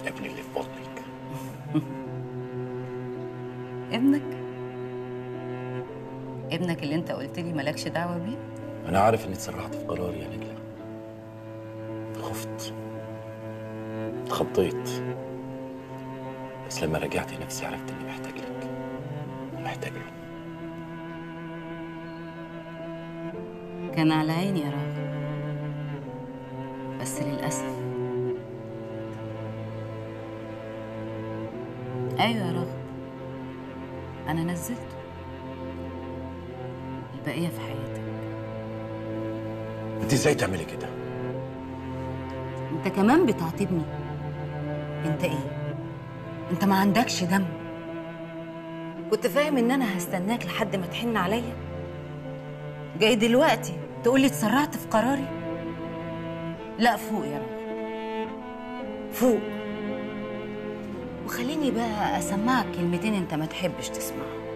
ابني اللي في بطنك ابنك ابنك اللي انت قلت لي مالكش دعوه بيه انا عارف اني اتسرعت في قراري يا نجلة خفت اتخضيت بس لما رجعت نفسي عرفت اني محتاج لك ومحتاج له كان على عيني يا راغب بس للاسف ايوه يا راغب انا نزلته البقيه في حياتك انت ازاي تعملي كده انت كمان بتعاتبني انت ايه انت ما عندكش دم كنت فاهم ان انا هستناك لحد ما تحن عليا جاي دلوقتي تقولي اتسرعت في قراري لا فوق يا راجل فوق وخليني بقى اسمعك كلمتين انت ما تحبش تسمعهم